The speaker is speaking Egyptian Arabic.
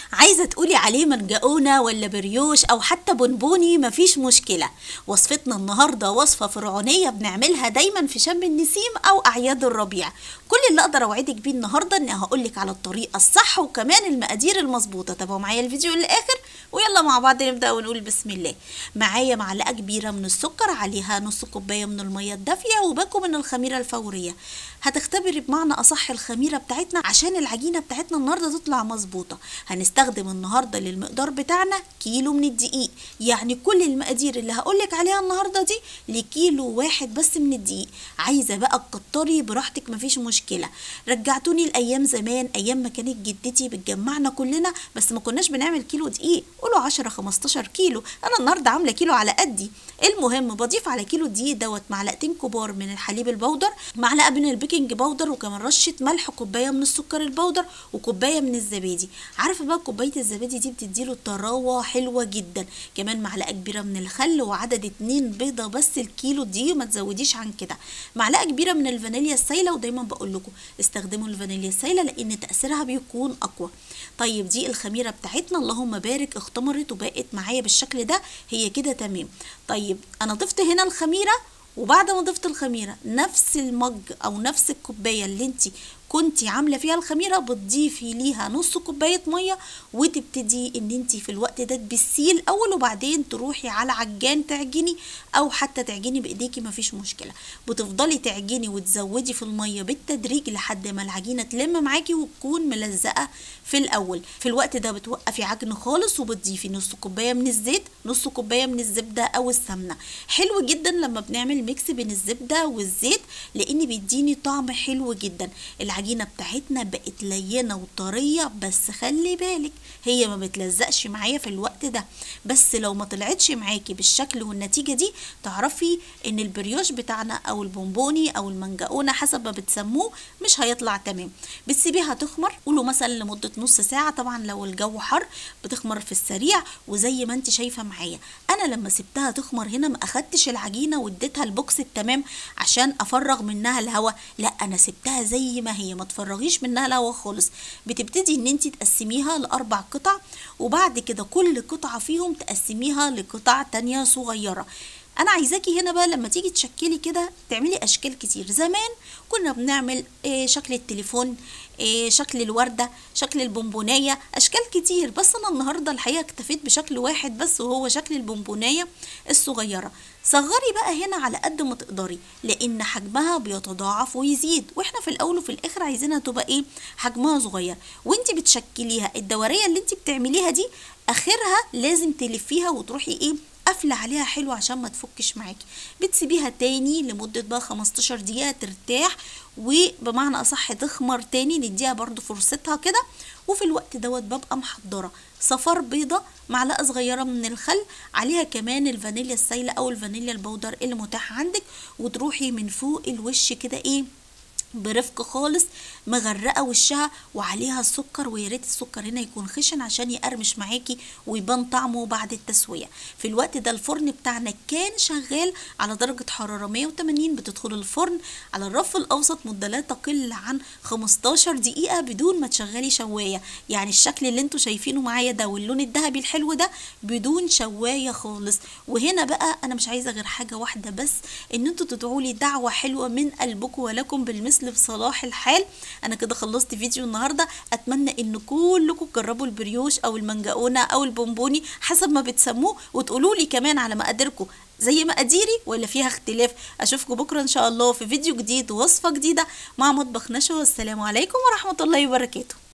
عايزة تقولي عليه منجقونة ولا بريوش أو حتى بونبوني مفيش مشكلة وصفتنا النهاردة وصفة فرعونية بنعملها دايما في شم النسيم أو أعياد الربيع كل اللي أقدر أوعدك بيه النهاردة إني هقولك على الطريقة الصح وكمان المقادير المظبوطة تابعوا معايا الفيديو للآخر ويلا مع بعض نبدأ ونقول بسم الله معايا معلقة كبيرة من السكر عليها نص كوباية من المية الدافية وباكو من الخميرة الفورية هتختبري بمعنى أصح الخميرة بتاعتنا عشان العجينة بتاعتنا النهاردة تطلع مظبوطة هنستخدم النهاردة للمقدار بتاعنا كيلو من الدقيق يعني كل المقادير اللي هقولك عليها النهاردة دي لكيلو واحد بس من الدقيق عايزة بقى تكتري براحتك مفيش مشكلة رجعتوني الأيام زمان أيام ما كانت جدتي بتجمعنا كلنا بس ما كناش بنعمل كيلو دقيق قولوا 10 15 كيلو أنا النهاردة عاملة كيلو على قدي المهم بضيف على كيلو الدقيق دوت معلقتين كبار من الحليب البودر معلقة من البيكنج باودر وكمان رشة ملح كوباية من السكر البودر وكوباية من الزبادي عارفة بقى كوباية الزبادي دي بتديله طراوة حلوة جدا كمان معلقة كبيرة من الخل وعدد اتنين بيضة بس الكيلو دي ما تزوديش عن كده معلقة كبيرة من الفانيليا السايلة ودايما بقول لكم استخدموا الفانيليا السايلة لأن تأثيرها بيكون أقوى طيب دي الخميرة بتاعتنا اللهم بارك اختمرت وبقت معايا بالشكل ده هي كده تمام طيب أنا ضفت هنا الخميرة وبعد ما ضفت الخميره نفس المج او نفس الكوبايه اللي انت كنتي عامله فيها الخميره بتضيفي ليها نص كوبايه ميه وتبتدي ان انت في الوقت ده تبسيه الاول وبعدين تروحي على عجان تعجني او حتى تعجني بايديكي مفيش مشكله بتفضلي تعجني وتزودي في الميه بالتدريج لحد ما العجينه تلم معاكي وتكون ملزقه في الاول في الوقت ده بتوقفي عجن خالص وبتضيفي نص كوبايه من الزيت نص كوبايه من الزبده او السمنه حلو جدا لما بنعمل ميكس بين الزبده والزيت لان بيديني طعم حلو جدا العجينه بتاعتنا بقت لينه وطريه بس خلي بالك هي ما بتلزقش معايا في الوقت ده بس لو ما طلعتش معاكي بالشكل والنتيجه دي تعرفي ان البريوش بتاعنا او البونبوني او المنجقونه حسب ما بتسموه مش هيطلع تمام بتسيبيها تخمر قولوا مثلا لمده نص ساعه طبعا لو الجو حر بتخمر في السريع وزي ما انت شايفه معايا انا لما سبتها تخمر هنا ما اخدتش العجينه واديتها البوكس التمام عشان افرغ منها الهواء لا انا سبتها زي ما هي ما تفرغيش منها الهواء خالص بتبتدي ان انت تقسميها لاربع قطع وبعد كده كل قطعه فيهم تقسميها لقطع تانية صغيره انا عايزاكي هنا بقى لما تيجي تشكلي كده تعملي اشكال كتير زمان كنا بنعمل إيه شكل التليفون إيه شكل الوردة شكل البونبونية أشكال كتير بس أنا النهاردة الحقيقة اكتفيت بشكل واحد بس وهو شكل البونبونية الصغيرة صغري بقى هنا على قد ما تقدري لأن حجمها بيتضاعف ويزيد وإحنا في الأول وفي الآخر عايزينها تبقى إيه حجمها صغير وإنتي بتشكليها الدورية اللي إنتي بتعمليها دي آخرها لازم تلفيها وتروحي إيه قافلة عليها حلو عشان ما تفكش معاكي بتسيبيها تاني لمدة بقى 15 دقيقة ترتاح وبمعنى أصح تخمر تاني نديها برضو فرصتها كده وفي الوقت دوت ببقى محضرة صفار بيضة معلقة صغيرة من الخل عليها كمان الفانيليا السايلة أو الفانيليا البودر اللي متاح عندك وتروحي من فوق الوش كده ايه برفق خالص مغرقه وشها وعليها السكر ويا ريت السكر هنا يكون خشن عشان يقرمش معاكي ويبان طعمه بعد التسويه في الوقت ده الفرن بتاعنا كان شغال على درجه حراره 180 بتدخل الفرن على الرف الاوسط مده لا تقل عن 15 دقيقه بدون ما تشغلي شوايه يعني الشكل اللي انتوا شايفينه معايا ده واللون الذهبي الحلو ده بدون شوايه خالص وهنا بقى انا مش عايزه غير حاجه واحده بس ان انتوا تدعوا لي دعوه حلوه من قلبكم ولكم بالمثل بصلاح الحال انا كده خلصت فيديو النهارده اتمنى ان كلكم تجربوا البريوش او المنجقونه او البونبوني حسب ما بتسموه وتقولوا لي كمان على مقاديركم زي مقاديري ولا فيها اختلاف اشوفكم بكره ان شاء الله في فيديو جديد ووصفه جديده مع مطبخ نشوى والسلام عليكم ورحمه الله وبركاته